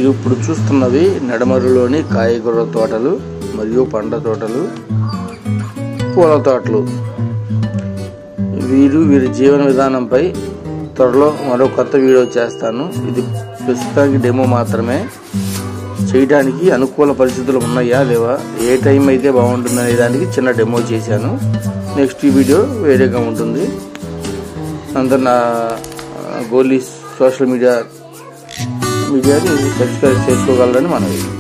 మీరు ఇప్పుడు చూస్తున్నవి నడమరులోని కాయగూర తోటలు మరియు పండ్ల తోటలు పూల తోటలు వీరు వీరి జీవన విధానంపై త్వరలో మరో కొత్త వీడియో చేస్తాను ఇది ప్రస్తుతానికి డెమో మాత్రమే చేయడానికి అనుకూల పరిస్థితులు ఉన్నాయా లేవా ఏ టైం అయితే బాగుంటుందనే దానికి చిన్న డెమో చేశాను నెక్స్ట్ ఈ వీడియో వేరేగా ఉంటుంది అందరు నా గోలీ సోషల్ మీడియా మీడియాని సబ్స్క్రైబ్ చేసుకోగలరని మనవి